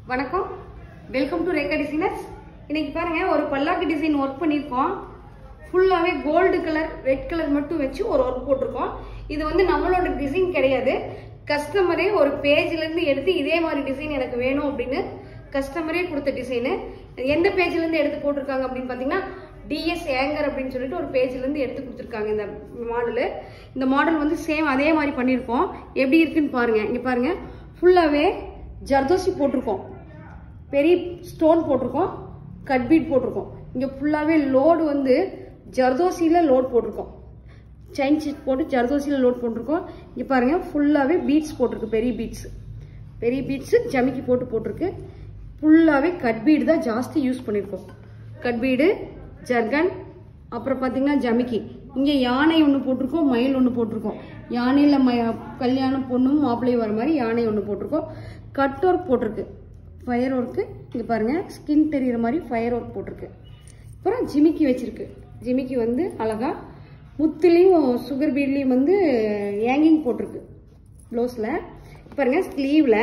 வணக்கம் welcome to Rekha designers இன்னைக்கு பாருங்க ஒரு பல்லாக்கு டிசைன் ஒர்க் பண்ணியிருக்கோம் ஃபுல்லாகவே கோல்டு கலர் ரெட் கலர் மட்டும் வச்சு ஒரு ஒர்க் போட்டிருக்கோம் இது வந்து நம்மளோட டிசைன் கிடையாது கஸ்டமரே ஒரு பேஜ்லேருந்து எடுத்து இதே மாதிரி டிசைன் எனக்கு வேணும் அப்படின்னு கஸ்டமரே கொடுத்த டிசைனு எந்த பேஜ்லேருந்து எடுத்து போட்டிருக்காங்க அப்படின்னு பார்த்தீங்கன்னா டிஎஸ் ஏங்கர் அப்படின்னு சொல்லிட்டு ஒரு பேஜ்லேருந்து எடுத்து கொடுத்துருக்காங்க இந்த மாடலு இந்த மாடல் வந்து சேம் அதே மாதிரி பண்ணியிருக்கோம் எப்படி இருக்குன்னு பாருங்க இங்கே பாருங்க ஃபுல்லாகவே ஜர்தோசி போட்டிருக்கோம் பெரிய ஸ்டோன் போட்டிருக்கோம் கட் பீட் போட்டிருக்கோம் இங்கே ஃபுல்லாகவே லோடு வந்து ஜர்தோசியில் லோட் போட்டிருக்கோம் செயின் சிட் போட்டு ஜர்தோசியில் லோட் போட்டிருக்கோம் இங்கே பாருங்கள் ஃபுல்லாகவே பீட்ஸ் போட்டிருக்கு பெரிய பீட்ஸ் பெரிய பீட்ஸு ஜமிக்கி போட்டு போட்டிருக்கு ஃபுல்லாகவே கட் பீடு தான் ஜாஸ்தி யூஸ் பண்ணியிருக்கோம் கட் பீடு ஜர்கன் அப்புறம் பார்த்தீங்கன்னா ஜமிக்கி இங்கே யானை ஒன்று போட்டிருக்கோம் மயில் ஒன்று போட்டிருக்கோம் யானையில் ம கல்யாணம் பொண்ணும் மாப்பிள்ளையும் வர மாதிரி யானை ஒன்று போட்டிருக்கோம் கட் ஒர்க் போட்டிருக்கு ஃபயர் ஒர்க்கு இங்கே பாருங்கள் ஸ்கின் தெரிகிற மாதிரி ஃபயர் ஒர்க் போட்டிருக்கு அப்புறம் ஜிமிக்கி வச்சிருக்கு ஜிமிக்கி வந்து அழகா முத்துலேயும் சுகர் பீட்லேயும் வந்து ஏங்கிங் போட்டிருக்கு ப்ளவுஸில் பாருங்க ஸ்லீவில்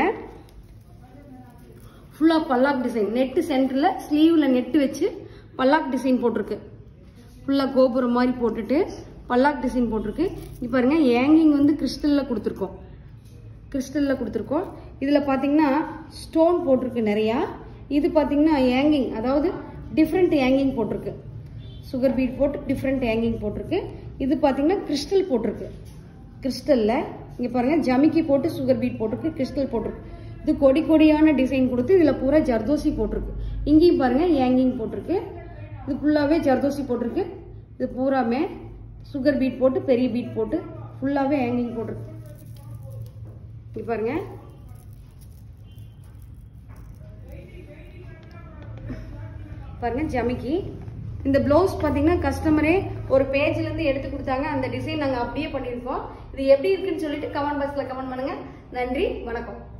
ஃபுல்லாக பல்லாக் டிசைன் நெட்டு சென்டரில் ஸ்லீவில் நெட்டு வச்சு பல்லாக் டிசைன் போட்டிருக்கு ஃபுல்லாக கோபுரம் மாதிரி போட்டுட்டு பல்லாக் டிசைன் போட்டிருக்கு இப்போ பாருங்க ஏங்கிங் வந்து கிறிஸ்டலில் கொடுத்துருக்கோம் கிறிஸ்டலில் கொடுத்துருக்கோம் இதில் பார்த்தீங்கன்னா ஸ்டோன் போட்டிருக்கு நிறையா இது பார்த்தீங்கன்னா ஏங்கிங் அதாவது டிஃப்ரெண்ட் ஏங்கிங் போட்டிருக்கு சுகர் பீட் போட்டு டிஃப்ரெண்ட் ஏங்கிங் போட்டிருக்கு இது பார்த்தீங்கன்னா கிறிஸ்டல் போட்டிருக்கு கிறிஸ்டலில் இங்கே பாருங்கள் ஜமிக்கி போட்டு சுகர் பீட் போட்டிருக்கு கிறிஸ்டல் போட்டிருக்கு இது கொடி கொடியான டிசைன் கொடுத்து இதில் பூரா ஜர்தோசி போட்டிருக்கு இங்கேயும் பாருங்கள் ஏங்கிங் போட்டிருக்கு இது ஃபுல்லாகவே ஜர்தோசி போட்டிருக்கு இது பூராமே சுகர் பீட் போட்டு பெரிய பீட் போட்டு ஃபுல்லாகவே ஏங்கிங் போட்டிருக்கு இங்க பாருங்க பாருங்க ஜமிக்கி இந்த ப்ளவுஸ் பார்த்தீங்கன்னா கஸ்டமரே ஒரு பேஜ்ல இருந்து எடுத்து கொடுத்தாங்க அந்த டிசைன் நாங்கள் அப்படியே பண்ணியிருக்கோம் இது எப்படி இருக்குன்னு சொல்லிட்டு கமெண்ட் பாக்ஸ்ல கமெண்ட் பண்ணுங்க நன்றி வணக்கம்